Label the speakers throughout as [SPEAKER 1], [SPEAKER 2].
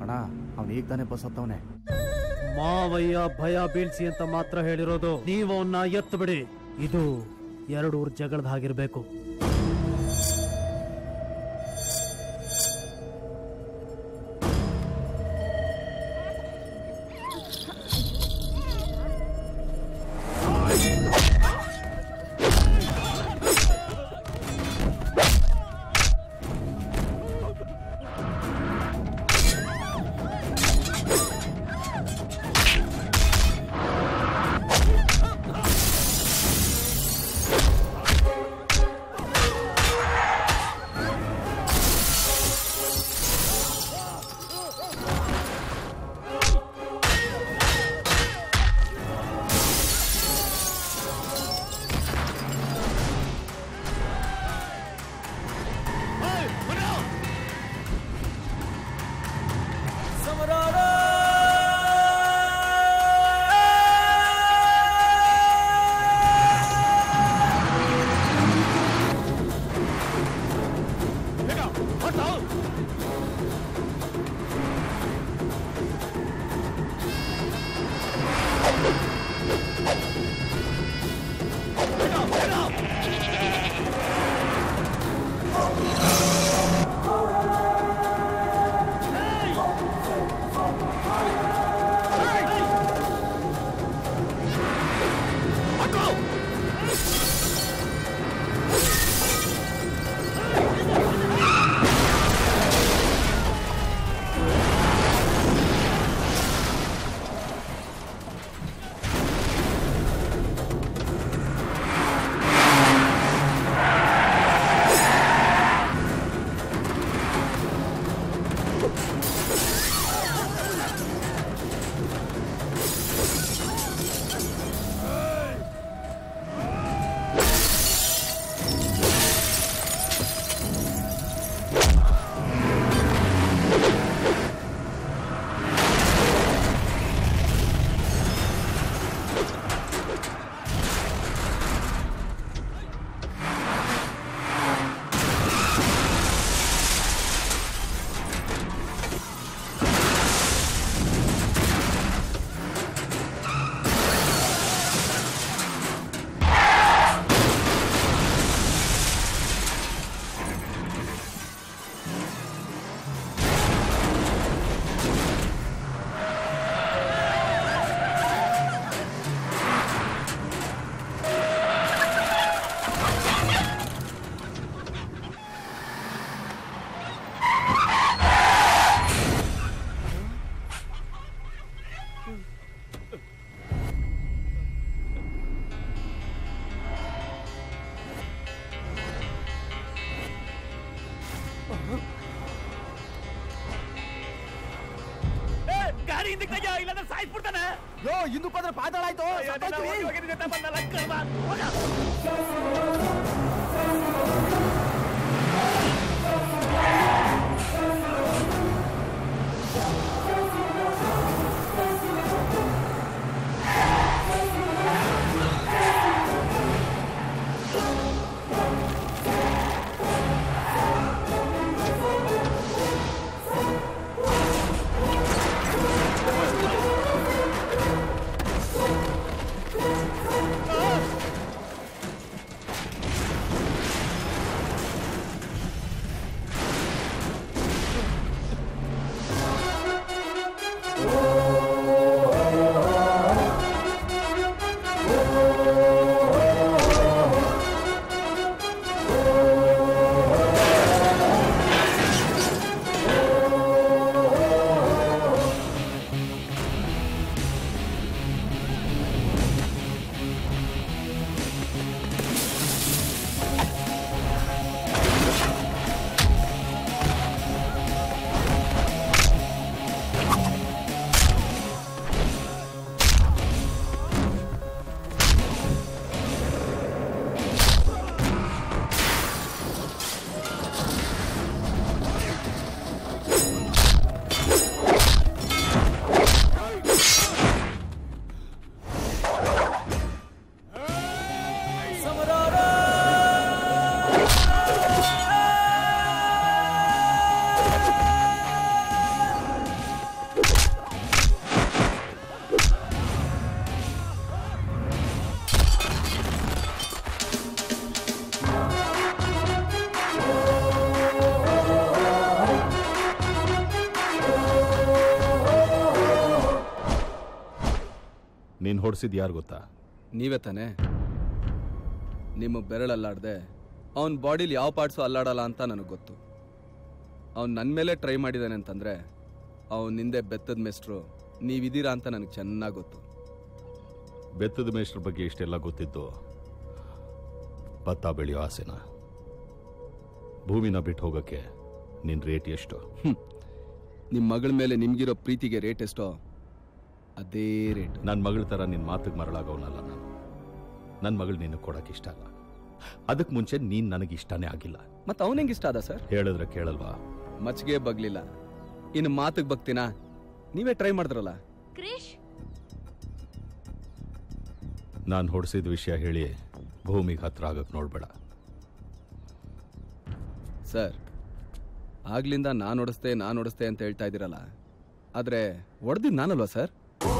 [SPEAKER 1] ಅಣ್ಣ ಅವ್ನು ಈಗ ತಾನೇ ಬಸ್ ಹತ್ತವನೆ
[SPEAKER 2] ಮಾವಯ್ಯ ಭಯ ಬೀಳ್ಸಿ ಅಂತ ಮಾತ್ರ ಹೇಳಿರೋದು ನೀವು ಅವನ್ನ ಎತ್ತು ಬಿಡಿ ಇದು ಎರಡು ಊರ್ ಜಗಳದ ಹಾಗಿರ್ಬೇಕು
[SPEAKER 3] ಗಾಡಿ ಹಿಂದಕ್ಕೆ ತೆಗ್ಯೋ ಇಲ್ಲಾಂದ್ರೆ ಸಾಯಿಸ್ಬಿಡ್ತಾನೆ
[SPEAKER 1] ಯೋ ಹಿಂದಕ್ಕೆ ಹೋದ್ರೆ ಪಾತಾಳ ಆಯ್ತು
[SPEAKER 3] ಆ
[SPEAKER 4] ಹೊಡ್ಸಿದ್ ಯಾರು ಗೊತ್ತಾ
[SPEAKER 5] ನೀವೇ ತಾನೇ ನಿಮ್ಮ ಬೆರಳಲ್ಲಾಡ್ದೆ ಅವನ ಬಾಡಿಲಿ ಯಾವ ಪಾರ್ಟ್ಸು ಅಲ್ಲಾಡಲ್ಲ ಅಂತ ನನಗೆ ಗೊತ್ತು ಅವ್ನು ನನ್ನ ಮೇಲೆ ಟ್ರೈ ಮಾಡಿದಾನೆ ಅಂತಂದ್ರೆ ಅವನ ಹಿಂದೆ ಬೆತ್ತದ ಮೆಸ್ಟ್ರು ನೀವಿದ್ದೀರಾ ಅಂತ ನನಗೆ ಚೆನ್ನಾಗಿ ಗೊತ್ತು
[SPEAKER 4] ಬೆತ್ತದ ಮೇಷ್ಟ್ರ ಬಗ್ಗೆ ಇಷ್ಟೆಲ್ಲ ಗೊತ್ತಿದ್ದು ಭತ್ತ ಬೆಳೆಯೋ ಆಸೆನ ಭೂಮಿನ ಬಿಟ್ಟು ಹೋಗಕ್ಕೆ ನಿನ್ ರೇಟ್ ಎಷ್ಟು
[SPEAKER 5] ನಿಮ್ಮ ಮಗಳ ಮೇಲೆ ನಿಮ್ಗಿರೋ ಪ್ರೀತಿಗೆ ರೇಟ್ ಎಷ್ಟೋ ಅದೇ ರೇಟ್
[SPEAKER 4] ನನ್ನ ಮಗಳ ಥರ ನಿನ್ನ ಮಾತಿಗೆ ಮರಳಾಗೋನಲ್ಲ ನಾನು ನನ್ನ ಮಗಳು ನಿನಗೆ ಕೊಡಕ್ಕೆ ಇಷ್ಟ ಅಲ್ಲ ಅದಕ್ಕೆ ಮುಂಚೆ ನೀನು ನನಗೆ ಇಷ್ಟನೇ ಆಗಿಲ್ಲ
[SPEAKER 5] ಮತ್ತೆ ಅವನಿಗೆ ಇಷ್ಟ ಅದ ಸರ್
[SPEAKER 4] ಹೇಳಿದ್ರೆ ಕೇಳಲ್ವಾ
[SPEAKER 5] ಮಚ್ಗೆ ಬಗ್ಲಿಲ್ಲ ಇನ್ನು ಮಾತಿಗೆ ಬಗ್ತೀನಾ ನೀವೇ ಟ್ರೈ ಮಾಡಿದ್ರಲ್ಲ
[SPEAKER 6] ಕ್ರಿಶ್
[SPEAKER 4] ನಾನು ಹೊಡ್ಸಿದ ವಿಷಯ ಹೇಳಿ ಭೂಮಿಗೆ ಹತ್ರ ಆಗಕ್ಕೆ ನೋಡ್ಬೇಡ
[SPEAKER 5] ಸರ್ ಆಗ್ಲಿಂದ ನಾನು ಓಡಿಸ್ತೆ ನಾನು ಓಡಿಸ್ತೆ ಅಂತ ಹೇಳ್ತಾ ಇದ್ದೀರಲ್ಲ ಆದ್ರೆ ಹೊಡೆದಿದ್ದು ನಾನಲ್ವಾ ಸರ್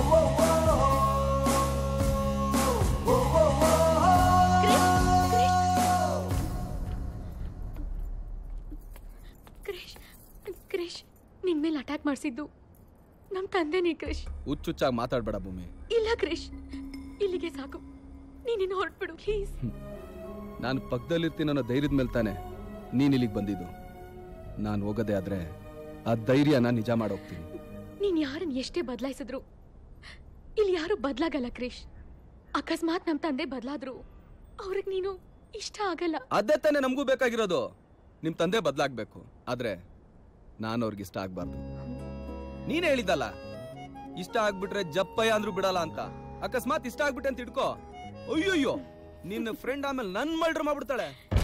[SPEAKER 6] ಕ್ರಿಶ್ ಕ್ರಿಶ್ ನಿನ್ ಮೇಲೆ ಅಟ್ಯಾಕ್ ಮಾಡಿಸಿದ್ದು ನಮ್ ತಂದೆನೇ ಕ್ರಿಶ್
[SPEAKER 5] ಹುಚ್ಚುಚ್ಚಾಗಿ ಮಾತಾಡ್ಬೇಡ ಭೂಮಿ
[SPEAKER 6] ಇಲ್ಲ ಕ್ರಿಶ್ ಇಲ್ಲಿಗೆ ಸಾಕು ನೀನಿನ್ನು ಹೊರಟ್ಬಿಡು ಪ್ಲೀಸ್
[SPEAKER 5] ನಾನು ಪಕ್ಕದಲ್ಲಿರ್ತೀನಿ ಅನ್ನೋ ಧೈರ್ಯದ ಮೇಲೆ ತಾನೆ ನೀನ್ ಇಲ್ಲಿಗೆ ಬಂದಿದ್ದು ನಾನು ಹೋಗೋದೇ ಆದ್ರೆ ಆ ಧೈರ್ಯನ ನಿಜ ಮಾಡೋಗ್ತೀನಿ
[SPEAKER 6] ನೀನ್ ಯಾರನ್ನ ಎಷ್ಟೇ ಬದಲಾಯಿಸಿದ್ರು ಇಲ್ಲಿ ಯಾರು ಬದಲಾಗಲ್ಲ ಕ್ರಿಶ್ ಅಕಸ್ಮಾತ್ ನಮ್ ತಂದೆ ಬದಲಾದ್ರು ಅವ್ರಿಗೆ ನೀನು ಇಷ್ಟ ಆಗಲ್ಲ
[SPEAKER 5] ಅದೇ ತಾನೇ ನಮಗೂ ಬೇಕಾಗಿರೋದು ನಿಮ್ ತಂದೆ ಬದಲಾಗ್ಬೇಕು ಆದ್ರೆ ನಾನು ಅವ್ರಿಗೆ ಇಷ್ಟ ಆಗ್ಬಾರ್ದು ನೀನ್ ಹೇಳಿದ್ದಲ್ಲ ಇಷ್ಟ ಆಗ್ಬಿಟ್ರೆ ಜಪ್ಪಯ್ಯ ಅಂದ್ರೂ ಬಿಡಲ್ಲ ಅಂತ ಅಕಸ್ಮಾತ್ ಇಷ್ಟ ಆಗ್ಬಿಟ್ಟೆ ಅಂತ ಇಟ್ಕೋ ಅಯ್ಯೋಯ್ಯೋ ನಿನ್ನ ಫ್ರೆಂಡ್ ಆಮೇಲೆ ನನ್ ಮಲ್ಡ್ರ್ ಮಾಡ್ಬಿಡ್ತಾಳೆ